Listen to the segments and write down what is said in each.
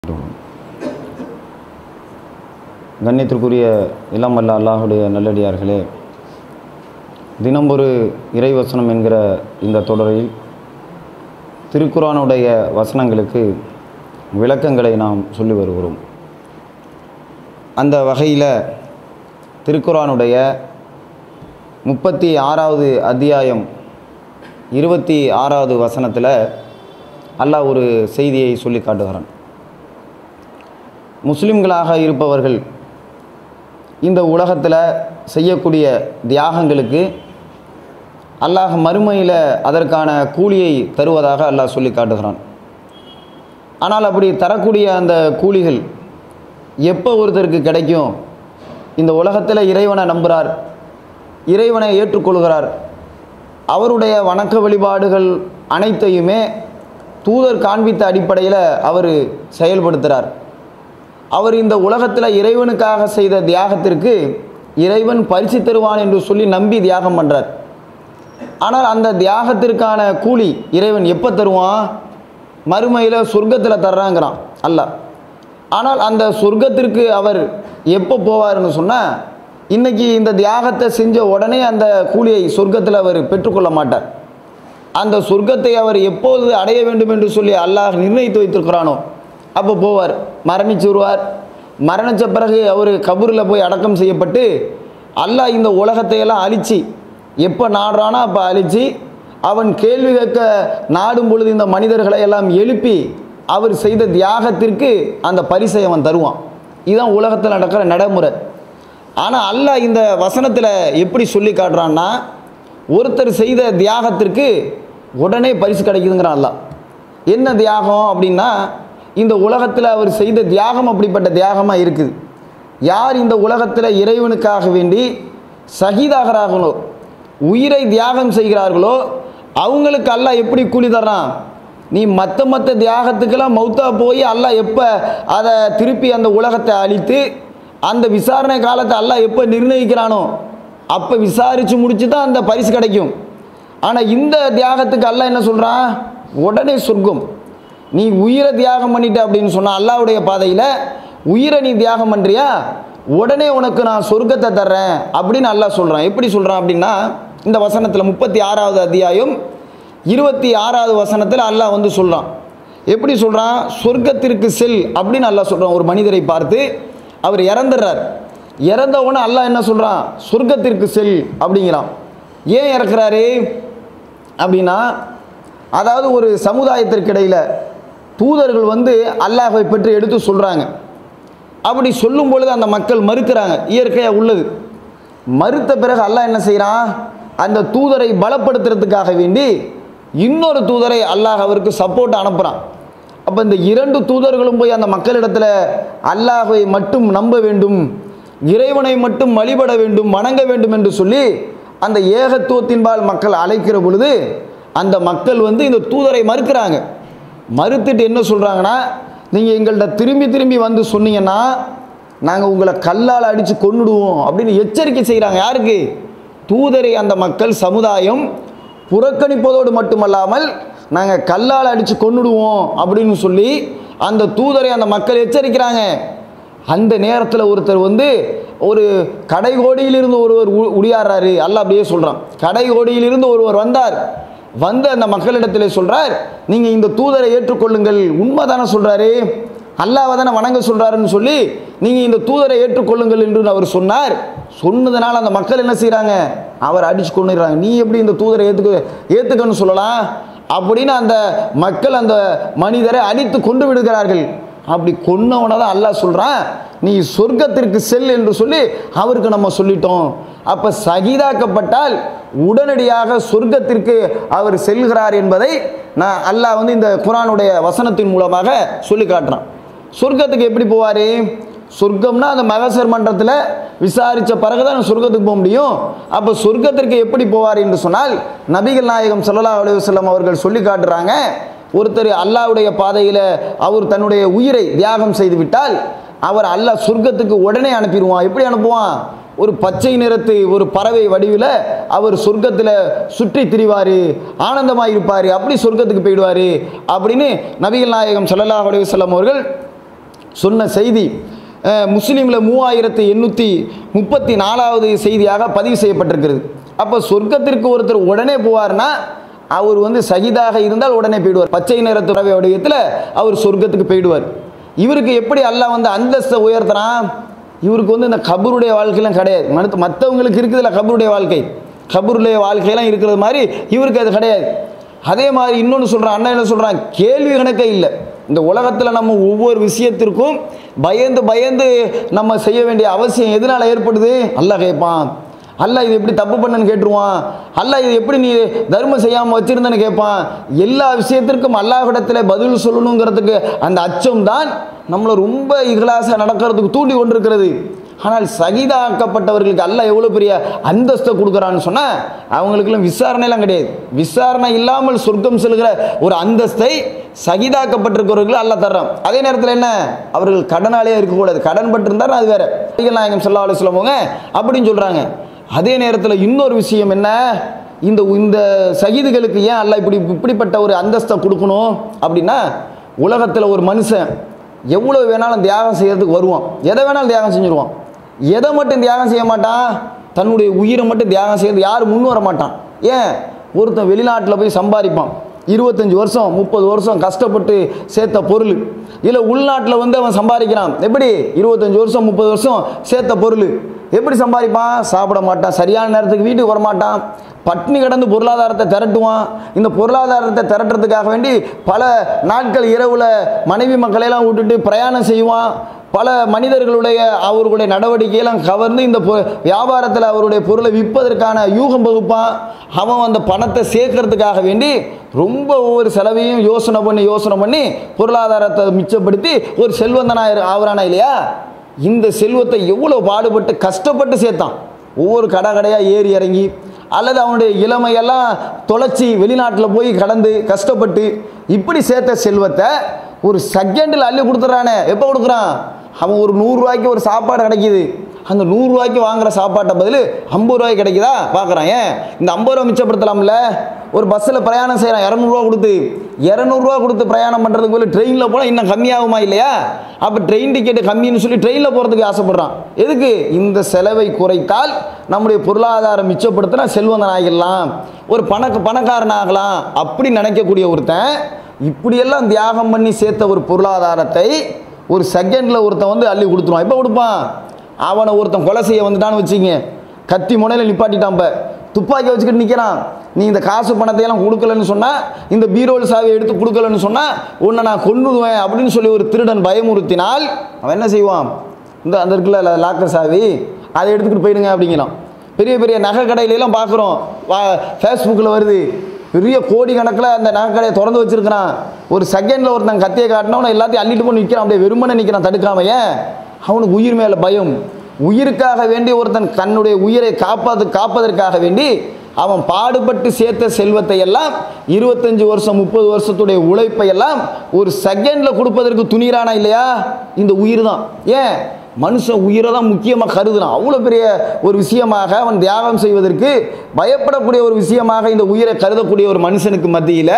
கண்ணியத்திற்குரிய இளம் வல்ல அல்லாஹுடைய நல்லடியார்களே தினம் ஒரு இறைவசனம் என்கிற இந்த தொடரில் திருக்குரானுடைய வசனங்களுக்கு விளக்கங்களை நாம் சொல்லி வருகிறோம் அந்த வகையில் திருக்குரானுடைய முப்பத்தி ஆறாவது அத்தியாயம் இருபத்தி ஆறாவது வசனத்தில் அல்லாஹ் ஒரு செய்தியை சொல்லி காட்டுகிறான் முஸ்லிம்களாக இருப்பவர்கள் இந்த உலகத்தில் செய்யக்கூடிய தியாகங்களுக்கு அல்லாஹ் மறுமையில் அதற்கான கூலியை தருவதாக அல்லாஹ் சொல்லி காட்டுகிறான் ஆனால் அப்படி தரக்கூடிய அந்த கூலிகள் எப்போ ஒருத்தருக்கு கிடைக்கும் இந்த உலகத்தில் இறைவனை நம்புகிறார் இறைவனை ஏற்றுக்கொள்கிறார் அவருடைய வணக்க வழிபாடுகள் அனைத்தையுமே தூதர் காண்பித்த அடிப்படையில் அவர் செயல்படுத்துகிறார் அவர் இந்த உலகத்தில் இறைவனுக்காக செய்த தியாகத்திற்கு இறைவன் பரிசு தருவான் என்று சொல்லி நம்பி தியாகம் பண்ணுறார் ஆனால் அந்த தியாகத்திற்கான கூலி இறைவன் எப்போ தருவான் மறுமையில் சொர்க்கத்தில் தர்றாங்கிறான் அல்ல ஆனால் அந்த சொர்க்கத்திற்கு அவர் எப்போ போவார்னு சொன்னால் இன்றைக்கி இந்த தியாகத்தை செஞ்ச உடனே அந்த கூலியை சொர்க்கத்தில் அவர் பெற்றுக்கொள்ள மாட்டார் அந்த சொர்க்கத்தை அவர் எப்போது அடைய வேண்டும் என்று சொல்லி அல்லாஹ் நிர்ணயித்து வைத்திருக்கிறானோ அப்போ போவார் மரணிச்சு வருவார் மரணித்த பிறகு அவர் கபூரில் போய் அடக்கம் செய்யப்பட்டு அல்லாஹ் இந்த உலகத்தை எல்லாம் அழிச்சு எப்போ நாடுறானோ அப்போ அழிச்சு அவன் கேள்வி கேட்க நாடும் பொழுது இந்த மனிதர்களை எல்லாம் எழுப்பி அவர் செய்த தியாகத்திற்கு அந்த பரிசை அவன் தருவான் இதுதான் உலகத்தில் நடக்கிற நடைமுறை ஆனால் அல்லாஹ் இந்த வசனத்தில் எப்படி சொல்லி காட்டுறான்னா ஒருத்தர் செய்த தியாகத்திற்கு உடனே பரிசு கிடைக்குதுங்கிறான் அல்லாஹ் என்ன தியாகம் அப்படின்னா இந்த உலகத்தில் அவர் செய்த தியாகம் அப்படிப்பட்ட தியாகமாக இருக்குது யார் இந்த உலகத்தில் இறைவனுக்காக வேண்டி சகிதாகிறார்களோ உயிரை தியாகம் செய்கிறார்களோ அவங்களுக்கு அல்லாஹ் எப்படி கூலி தர்றான் நீ மற்ற மற்ற தியாகத்துக்கெல்லாம் மௌத்தா போய் அல்லாஹ் எப்போ அதை திருப்பி அந்த உலகத்தை அழித்து அந்த விசாரணை காலத்தை அல்லாஹ் எப்போ நிர்ணயிக்கிறானோ அப்போ விசாரித்து முடிச்சு தான் அந்த பரிசு கிடைக்கும் ஆனால் இந்த தியாகத்துக்கு அல்லாஹ் என்ன சொல்கிறான் உடனே சொர்க்கம் நீ உயிரை தியாகம் பண்ணிட்ட அப்படின்னு சொன்னால் அல்லாவுடைய பாதையில் உயிரை நீ தியாகம் பண்ணுறியா உடனே உனக்கு நான் சொர்க்கத்தை தர்றேன் அப்படின்னு அல்லாஹ் சொல்கிறான் எப்படி சொல்கிறான் அப்படின்னா இந்த வசனத்தில் முப்பத்தி ஆறாவது அத்தியாயம் இருபத்தி ஆறாவது வசனத்தில் அல்லாஹ் வந்து சொல்கிறான் எப்படி சொல்கிறான் சொர்க்கத்திற்கு செல் அப்படின்னு அல்லாஹ் சொல்கிறான் ஒரு மனிதரை பார்த்து அவர் இறந்துடுறார் இறந்தவொன்னே அல்லாஹ் என்ன சொல்கிறான் சொர்க்கத்திற்கு செல் அப்படிங்கிறான் ஏன் இறக்குறாரு அப்படின்னா அதாவது ஒரு சமுதாயத்திற்கு இடையில் தூதர்கள் வந்து அல்லாஹை பற்றி எடுத்து சொல்கிறாங்க அப்படி சொல்லும் பொழுது அந்த மக்கள் மறுக்கிறாங்க இயற்கையாக உள்ளது மறுத்த பிறகு அல்லாஹ் என்ன செய்கிறான் அந்த தூதரை பலப்படுத்துறதுக்காக வேண்டி இன்னொரு தூதரை அல்லாஹ் அவருக்கு சப்போர்ட் அனுப்புகிறான் அப்போ இந்த இரண்டு தூதர்களும் போய் அந்த மக்களிடத்தில் அல்லாஹை மட்டும் நம்ப வேண்டும் இறைவனை மட்டும் வழிபட வேண்டும் வணங்க வேண்டும் என்று சொல்லி அந்த ஏகத்துவத்தின்பால் மக்கள் அழைக்கிற பொழுது அந்த மக்கள் வந்து இந்த தூதரை மறுக்கிறாங்க மறுத்துட்டு என்ன சொல்கிறாங்கன்னா நீங்கள் எங்கள்கிட்ட திரும்பி திரும்பி வந்து சொன்னீங்கன்னா நாங்கள் உங்களை கல்லால் அடித்து கொன்னுடுவோம் அப்படின்னு எச்சரிக்கை செய்கிறாங்க யாருக்கு தூதரை அந்த மக்கள் சமுதாயம் புறக்கணிப்பதோடு மட்டுமல்லாமல் நாங்கள் கல்லால் அடித்து கொன்னுடுவோம் அப்படின்னு சொல்லி அந்த தூதரை அந்த மக்கள் எச்சரிக்கிறாங்க அந்த நேரத்தில் ஒருத்தர் வந்து ஒரு கடைகோடியிலிருந்து ஒருவர் உ- உடியாடுறாரு அல்ல அப்படியே சொல்கிறான் கடைகோடியிலிருந்து ஒருவர் வந்தார் வந்து அந்த மக்களிடத்தில் சொல்கிறார் நீங்கள் இந்த தூதரை ஏற்றுக்கொள்ளுங்கள் உண்மை தானே சொல்கிறாரு அல்லாவை தானே வணங்க சொல்கிறாருன்னு சொல்லி நீங்கள் இந்த தூதரை ஏற்றுக்கொள்ளுங்கள் என்று அவர் சொன்னார் சொன்னதுனால அந்த மக்கள் என்ன செய்கிறாங்க அவர் அடிச்சு கொண்டுறாங்க நீ எப்படி இந்த தூதரை ஏற்றுக்க ஏற்றுக்கன்னு சொல்லலாம் அப்படின்னு அந்த மக்கள் அந்த மனிதரை அடித்து கொண்டு விடுகிறார்கள் அப்படி கொன்னவனை தான் அல்லாஹ் சொல்கிறான் நீ சொர்க்கத்திற்கு செல் என்று சொல்லி அவருக்கு நம்ம சொல்லிட்டோம் அப்போ சகிதாக்கப்பட்டால் உடனடியாக சொர்க்கத்திற்கு அவர் செல்கிறார் என்பதை நான் அல்லாஹ் வந்து இந்த குரானுடைய வசனத்தின் மூலமாக சொல்லி காட்டுறான் சொர்க்கத்துக்கு எப்படி போவார் சொர்க்கம்னா அந்த மகசர் மன்றத்தில் விசாரித்த பிறகு தான் சொர்க்கத்துக்கு போக முடியும் அப்போ சொர்க்கத்திற்கு எப்படி போவார் என்று சொன்னால் நபிகள் நாயகம் ஸல்லல்லாஹு அலைஹி வஸல்லம் அவர்கள் சொல்லி காட்டுறாங்க ஒருத்தர் அல்லாஹ்வுடைய பாதையில் அவர் தன்னுடைய உயிரை தியாகம் செய்து விட்டால் அவர் அல்லாஹ் சொர்க்கத்துக்கு உடனே அனுப்பிடுவான் எப்படி அனுப்புவான் ஒரு பச்சை நிறத்து ஒரு பறவை வடிவில் அவர் சொர்க்கத்தில் சுற்றி திரிவார் ஆனந்தமாக இருப்பார் அப்படி சொர்க்கத்துக்கு போயிடுவார் அப்படின்னு நபிகள் நாயகம் ஸல்லல்லாஹு அலைஹி வஸல்லம் அவர்கள் சொன்ன செய்தி அஹ், முஸ்லீமில் மூவாயிரத்தி எண்ணூற்றி முப்பத்தி நாலாவது செய்தியாக பதிவு செய்யப்பட்டிருக்கிறது அப்போ சொர்க்கத்திற்கு ஒருத்தர் உடனே போவார்னா அவர் வந்து சகிதாக இருந்தால் உடனே போயிடுவார் பச்சை நிறத்து பறவை வடிவத்தில் அவர் சொர்க்கத்துக்கு போயிடுவார் இவருக்கு எப்படி அல்லாஹ் வந்து அந்தஸ்தை உயர்த்துறான் இவருக்கு வந்து இந்த கபருடைய வாழ்க்கையெல்லாம் கிடையாது மற்ற மற்றவங்களுக்கு இருக்குதுல்ல கபருடைய வாழ்க்கை கபருடைய வாழ்க்கையெல்லாம் இருக்கிறது மாதிரி இவருக்கு அது கிடையாது அதே மாதிரி இன்னொன்று சொல்கிறான் அண்ணன் என்ன சொல்கிறான் கேள்வி கணக்கே இல்லை இந்த உலகத்தில் நம்ம ஒவ்வொரு விஷயத்திற்கும் பயந்து பயந்து நம்ம செய்ய வேண்டிய அவசியம் எதனால் ஏற்படுது அல்லாஹ் கேட்பான் அல்லாஹ் இது எப்படி தப்பு பண்ணன்னு கேட்டுருவான் அல்லாஹ் இது எப்படி நீ தர்மம் செய்யாமல் வச்சிருந்தேன்னு கேட்பான் எல்லா விஷயத்திற்கும் அல்லாஹ்விடத்தில் பதில் சொல்லணுங்கிறதுக்கு அந்த அச்சம் தான் நம்மளை ரொம்ப இகலாச நடக்கிறதுக்கு தூண்டி கொண்டிருக்கிறது ஆனால் சகிதாக்கப்பட்டவர்களுக்கு அல்லாஹ் எவ்வளோ பெரிய அந்தஸ்தை கொடுக்குறான்னு சொன்னால் அவங்களுக்கெல்லாம் விசாரணைலாம் கிடையாது விசாரணை இல்லாமல் சொர்க்கம் செல்கிற ஒரு அந்தஸ்தை சகிதாக்கப்பட்டிருக்கிறவர்கள் அல்லாஹ் தர்றான் அதே நேரத்தில் என்ன அவர்கள் கடனாளியாக இருக்கக்கூடாது கடன் பட்டிருந்தாரு அது வேற நபிகள் நாயகம் ஸல்லல்லாஹு அலைஹி வஸல்லம் அவங்க அப்படின்னு சொல்கிறாங்க அதே நேரத்தில் இன்னொரு விஷயம் என்ன இந்த இந்த சகிதுகளுக்கு ஏன் அல்லாஹ் இப்படி இப்படிப்பட்ட ஒரு அந்தஸ்தை கொடுக்கணும் அப்படின்னா உலகத்தில் ஒரு மனுஷன் எவ்வளோ வேணாலும் தியாகம் செய்யறதுக்கு வருவான் எதை வேணாலும் தியாகம் செஞ்சுருவான் எதை மட்டும் தியாகம் செய்ய மாட்டான் தன்னுடைய உயிரை மட்டும் தியாகம் செய்யறது யாரும் முன் வர மாட்டான் ஏன் ஒருத்தன் வெளிநாட்டில் போய் சம்பாதிப்பான் இருபத்தஞ்சி வருஷம் முப்பது வருஷம் கஷ்டப்பட்டு சேர்த்த பொருள் இல்லை உள்நாட்டில் வந்து அவன் சம்பாதிக்கிறான் எப்படி இருபத்தஞ்சி வருஷம் முப்பது வருஷம் சேர்த்த பொருள் எப்படி சம்பாதிப்பான் சாப்பிட மாட்டான் சரியான நேரத்துக்கு வீட்டுக்கு வர மாட்டான் பட்னி கடந்து பொருளாதாரத்தை திரட்டுவான் இந்த பொருளாதாரத்தை திரட்டுறதுக்காக வேண்டி பல நாட்கள் இரவில் மனைவி மக்களையெல்லாம் விட்டுட்டு பிரயாணம் செய்வான் பல மனிதர்களுடைய அவர்களுடைய நடவடிக்கையெல்லாம் கவர்ந்து இந்த பொ- வியாபாரத்தில் அவருடைய பொருளை விற்பதற்கான யூகம் வகுப்பான் அவன் அந்த பணத்தை சேர்க்கறதுக்காக வேண்டி ரொம்ப ஒவ்வொரு செலவையும் யோசனை பண்ணி யோசனை பண்ணி பொருளாதாரத்தை மிச்சப்படுத்தி ஒரு செல்வந்தனாக ஆகுறானா இல்லையா இந்த செல்வத்தை எவ்வளோ பாடுபட்டு கஷ்டப்பட்டு சேர்த்தான் ஒவ்வொரு கடை கடையாக ஏறி இறங்கி அல்லது அவனுடைய இளமையெல்லாம் தொலைச்சி வெளிநாட்டில் போய் கடந்து கஷ்டப்பட்டு இப்படி சேர்த்த செல்வத்தை ஒரு செகண்டில் அள்ளி கொடுத்துட்றானே எப்போ கொடுக்குறான் அவன் ஒரு நூறுரூவாய்க்கு ஒரு சாப்பாடு கிடைக்கிது அந்த நூறுரூவாய்க்கு வாங்குற சாப்பாட்டை பதில் ஐம்பது ரூபாய்க்கு கிடைக்குதா பார்க்குறான் ஏன் இந்த ஐம்பது ரூபா மிச்சப்படுத்தலாம்ல ஒரு பஸ்ஸில் பிரயாணம் செய்கிறான் இரநூறுவா கொடுத்து இரநூறுவா கொடுத்து பிரயாணம் பண்ணுறதுக்கு பதில் ட்ரெயினில் போனால் இன்னும் கம்மியாகுமா இல்லையா அப்போ ட்ரெயின் டிக்கெட்டு கம்மின்னு சொல்லி ட்ரெயினில் போகிறதுக்கு ஆசைப்படுறான் எதுக்கு இந்த செலவை குறைத்தால் நம்முடைய பொருளாதாரம் மிச்சப்படுத்தினா செல்வந்தன் ஆகிடலாம் ஒரு பணக்க பணக்காரன் ஆகலாம் அப்படி நினைக்கக்கூடிய ஒருத்தன் இப்படியெல்லாம் தியாகம் பண்ணி சேர்த்த ஒரு பொருளாதாரத்தை ஒரு செகண்டில் ஒருத்தன் வந்து அள்ளி கொடுத்துருவான் எப்போ கொடுப்பான் அவனை ஒருத்தன் கொலை செய்ய வந்துட்டான்னு வச்சுங்க கத்தி முனையில் நிப்பாட்டிட்டான் இப்போ துப்பாக்கி வச்சுக்கிட்டு நிற்கிறான் நீ இந்த காசு பணத்தை எல்லாம் கொடுக்கலன்னு சொன்னால் இந்த பீரோல் சாவியை எடுத்து கொடுக்கலன்னு சொன்னால் உன்னை நான் கொன்னுடுவேன் அப்படின்னு சொல்லி ஒரு திருடன் பயமுறுத்தினால் அவன் என்ன செய்வான் இந்த அந்த இருக்குல்ல லாக்கர் சாவி அதை எடுத்துக்கிட்டு போயிடுங்க அப்படிங்கிறான் பெரிய பெரிய நகை கடையிலலாம் பார்க்குறோம் வா ஃபேஸ்புக்கில் வருது பெரிய கோடி கணக்கில் அந்த நகை கடையை திறந்து வச்சிருக்கிறான் ஒரு செகண்டில் ஒருத்தன் கத்தியை காட்டினவன எல்லாத்தையும் அள்ளிட்டு போய் நிற்கிறான் அப்படியே வெறுமனே நிற்கிறான் தடுக்காம ஏன் அவனுக்கு உயிர் மேலே பயம் உயிருக்காக வேண்டி ஒருத்தன் தன்னுடைய உயிரை காப்பாது காப்பதற்காக வேண்டி அவன் பாடுபட்டு சேர்த்த செல்வத்தை எல்லாம் இருபத்தஞ்சு வருஷம் முப்பது வருஷத்துடைய உழைப்பை எல்லாம் ஒரு செகண்டில் கொடுப்பதற்கு துணிகிறானா இல்லையா இந்த உயிர் தான் ஏன் மனுஷன் உயிரை தான் முக்கியமாக கருதுறான் அவ்வளோ பெரிய ஒரு விஷயமாக அவன் தியாகம் செய்வதற்கு பயப்படக்கூடிய ஒரு விஷயமாக இந்த உயிரை கருதக்கூடிய ஒரு மனுஷனுக்கு மத்தியில்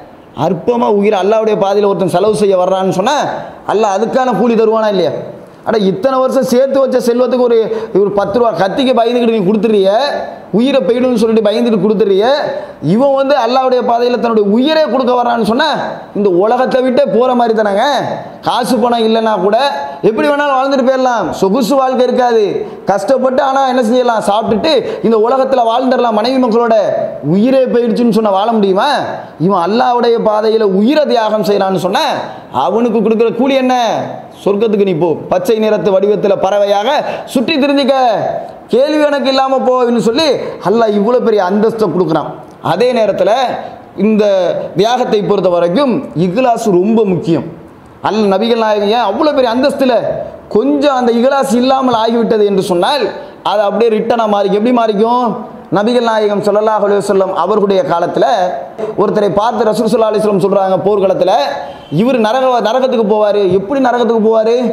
அற்பமாக உயிரை அல்லாவுடைய பாதையில் ஒருத்தன் செலவு செய்ய வர்றான்னு சொன்னால் அல்லாஹ் அதுக்கான கூலி தருவானா இல்லையா அட இத்தனை வருஷம் சேர்த்து வச்ச செல்வத்துக்கு ஒரு ஒரு பத்து ரூபா கத்திக்கு பயந்துக்கிட்டு நீ கொடுத்துறிய உயிரை போயிடும்னு சொல்லிட்டு பயந்துட்டு கொடுத்துறிய இவன் வந்து அல்லாவுடைய பாதையில் தன்னுடைய உயிரே கொடுக்க வர்றான்னு சொன்னா இந்த உலகத்தை விட்டே போகிற மாதிரி தானேங்க காசு பணம் இல்லைன்னா கூட எப்படி வேணாலும் வாழ்ந்துட்டு போயிடலாம் சொகுசு வாழ்க்கை இருக்காது கஷ்டப்பட்டு ஆனால் என்ன செய்யலாம் சாப்பிட்டுட்டு இந்த உலகத்தில் வாழ்ந்துடலாம் மனைவி மக்களோட உயிரே போயிடுச்சுன்னு சொன்ன வாழ முடியுமா இவன் அல்லாவுடைய பாதையில் உயிரை தியாகம் செய்கிறான்னு சொன்ன அவனுக்கு கொடுக்குற கூலி என்ன சொர்க்கத்துக்கு நீ போ பச்சை நிறத்து வடிவத்தில் பறவையாக சுற்றி திரிஞ்சிக்க கேள்வி எனக்கு இல்லாமல் போன்னு சொல்லி அல்லாஹ் இவ்வளோ பெரிய அந்தஸ்தை கொடுக்குறான் அதே நேரத்தில் இந்த தியாகத்தை பொறுத்த வரைக்கும் இக்லாஸ் ரொம்ப முக்கியம் அல் நபிகள் நாயகம் ஏன் அவ்வளோ பெரிய அந்தஸ்தில் கொஞ்சம் அந்த இகலாஸ் இல்லாமல் ஆகிவிட்டது என்று சொன்னால் அது அப்படியே ரிட்டனாக மாறிக்கும் எப்படி மாறிக்கும் நபிகள் நாயகம் ஸல்லல்லாஹு அலைஹி வஸல்லம் அவர்களுடைய காலத்தில் ஒருத்தரை பார்த்து ரசூல் ஸல்லல்லாஹு அலைஹி வஸல்லம் சொல்கிறாங்க போர்க்களத்தில் இவர் நரக நரகத்துக்கு போவார் எப்படி நரகத்துக்கு போவார்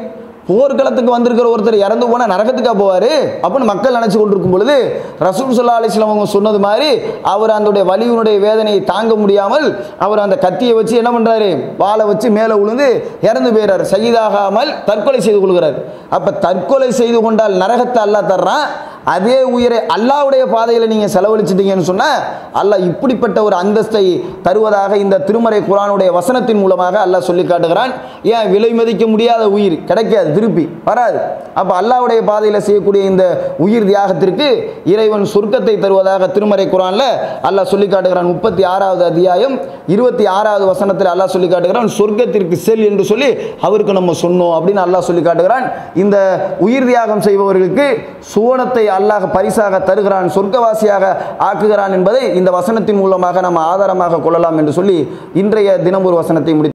போர்க்களத்துக்கு வந்திருக்கிற ஒருத்தர் இறந்து போனால் நரகத்துக்கா போவார் அப்படின்னு மக்கள் நினச்சி கொண்டிருக்கும் பொழுது ரசூல் சுல்லா அலிஸ்லாம் அவங்க சொன்னது மாதிரி அவர் அந்த வலியினுடைய வேதனையை தாங்க முடியாமல் அவர் அந்த கத்தியை வச்சு என்ன பண்ணுறாரு வாளை வச்சு மேலே விழுந்து இறந்து போயிறார் சகிதாகாமல் தற்கொலை செய்து கொள்கிறார் அப்போ தற்கொலை செய்து கொண்டால் நரகத்தை அல்லாஹ் தர்றான் அதே உயிரை அல்லாஹ்வுடைய பாதையில் நீங்கள் செலவழிச்சிட்டீங்கன்னு சொன்னால் அல்லாஹ் இப்படிப்பட்ட ஒரு அந்தஸ்தை தருவதாக இந்த திருமறை குரானுடைய வசனத்தின் மூலமாக அல்லாஹ் சொல்லி காட்டுகிறான் ஏன் விலை மதிக்க முடியாத உயிர் கிடைக்காது திருப்பி வராது அப்போ அல்லாஹ்வுடைய பாதையில் செய்யக்கூடிய இந்த உயிர் தியாகத்திற்கு இறைவன் சொர்க்கத்தை தருவதாக திருமறை குரானில் அல்லாஹ் சொல்லி காட்டுகிறான் முப்பத்தி ஆறாவது அத்தியாயம் இருபத்தி ஆறாவது வசனத்தில் அல்லாஹ் சொல்லி காட்டுகிறான் சொர்க்கத்திற்கு செல் என்று சொல்லி அவருக்கு நம்ம சொன்னோம் அப்படின்னு அல்லாஹ் சொல்லி காட்டுகிறான் இந்த உயிர் தியாகம் செய்பவர்களுக்கு சுவனத்தை அல்லாஹ் பரிசாக தருகிறான் சொர்க்கவாசியாக ஆக்குகிறான் என்பதை இந்த வசனத்தின் மூலமாக நம்ம ஆதாரமாக கொள்ளலாம் என்று சொல்லி இன்றைய தினம் ஒரு வசனத்தை முடி